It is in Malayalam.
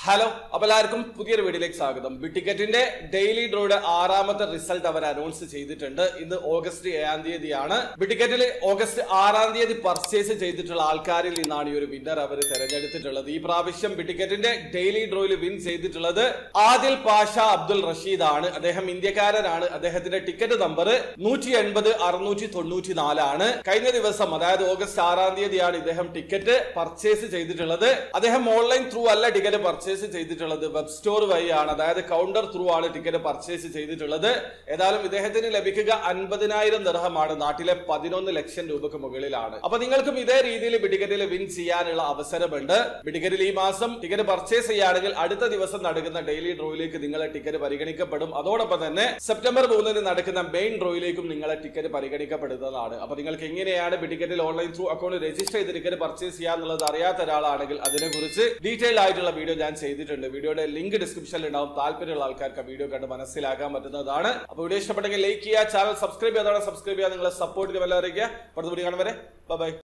ഹലോ അപ്പൊ എല്ലാവർക്കും പുതിയൊരു വീഡിയോയിലേക്ക് സ്വാഗതം ബി ടിക്കറ്റിന്റെ ഡെയിലി ഡ്രോയുടെ ആറാമത്തെ റിസൾട്ട് അവർ അനൗൺസ് ചെയ്തിട്ടുണ്ട് ഇന്ന് ഓഗസ്റ്റ് ഏഴാം തീയതിയാണ് ബി ടിക്കറ്റിൽ ഓഗസ്റ്റ് ആറാം തീയതി പർച്ചേസ് ചെയ്തിട്ടുള്ള ആൾക്കാരിൽ നിന്നാണ് ഈ ഒരു വിന്നർ അവർ തെരഞ്ഞെടുത്തിട്ടുള്ളത് ഈ പ്രാവശ്യം ബി ടിക്കറ്റിന്റെ ഡെയിലി ഡ്രോയിൽ വിൻ ചെയ്തിട്ടുള്ളത് ആദിൽ പാഷ അബ്ദുൾ റഷീദ് ആണ് അദ്ദേഹം ഇന്ത്യക്കാരനാണ് അദ്ദേഹത്തിന്റെ ടിക്കറ്റ് നമ്പർ നൂറ്റി എൺപത് അറുന്നൂറ്റി തൊണ്ണൂറ്റി നാലാണ് കഴിഞ്ഞ ദിവസം അതായത് ഓഗസ്റ്റ് ആറാം തീയതിയാണ് ഇദ്ദേഹം ടിക്കറ്റ് പർച്ചേസ് ചെയ്തിട്ടുള്ളത് അദ്ദേഹം ഓൺലൈൻ ത്രൂ അല്ല ടിക്കറ്റ് പർച്ചേസ് ചെയ്തിട്ടുള്ളത് വെബ് സ്റ്റോർ വഴിയാണ് അതായത് കൗണ്ടർ ത്രൂ ആണ് ടിക്കറ്റ് പർച്ചേസ് ചെയ്തിട്ടുള്ളത് ഏതായാലും ഇദ്ദേഹത്തിന് ലഭിക്കുക അൻപതിനായിരം ദർഹമാണ് നാട്ടിലെ പതിനൊന്ന് ലക്ഷം രൂപക്ക് മുകളിലാണ് അപ്പൊ നിങ്ങൾക്കും ഇതേ രീതിയിൽ ബിഡിക്കറ്റിൽ വിൻ ചെയ്യാനുള്ള അവസരമുണ്ട് ബിഡിക്കറ്റിൽ ഈ മാസം ടിക്കറ്റ് പർച്ചേസ് ചെയ്യുകയാണെങ്കിൽ അടുത്ത ദിവസം നടക്കുന്ന ഡെയിലി ഡ്രോയിലേക്ക് നിങ്ങളെ ടിക്കറ്റ് പരിഗണിക്കപ്പെടും അതോടൊപ്പം തന്നെ സെപ്റ്റംബർ മൂന്നിന് നടക്കുന്ന മെയിൻ ഡ്രോയിലേക്കും നിങ്ങളെ ടിക്കറ്റ് പരിഗണിക്കപ്പെടുന്നതാണ് അപ്പൊ നിങ്ങൾക്ക് എങ്ങനെയാണ് ബിഡിക്കറ്റിൽ ഓൺലൈൻ ത്രൂ അക്കൗണ്ട് രജിസ്റ്റർ ചെയ്ത് ടിക്കറ്റ് പർച്ചേസ് ചെയ്യാന്നുള്ളത് അറിയാത്ത ഒരാളാണെങ്കിൽ അതിനെക്കുറിച്ച് ഡീറ്റെയിൽ ആയിട്ടുള്ള വീഡിയോ ഞാൻ ചെയ്തിട്ടുണ്ട് വീഡിയോയുടെ ലിങ്ക് ഡിസ്ക്രിപ്ഷനിൽ ഉണ്ടാവും താല്പര്യമുള്ള ആൾക്കാർക്ക് ആ വീഡിയോ കണ്ട് മനസ്സിലാക്കാൻ പറ്റുന്നതാണ് അപ്പൊ വീഡിയോ ഇഷ്ടപ്പെട്ടെങ്കിൽ ലൈക്ക് ചെയ്യുക ചാനൽ സബ്സ്ക്രൈബ് ചെയ്യാതാണ് സബ്സ്ക്രൈബ് ചെയ്യുക നിങ്ങളെ സപ്പോർട്ട് ചെയ്യുക അറിയിക്കുക അടുത്ത വീഡിയോ കാണും വരെ ബൈ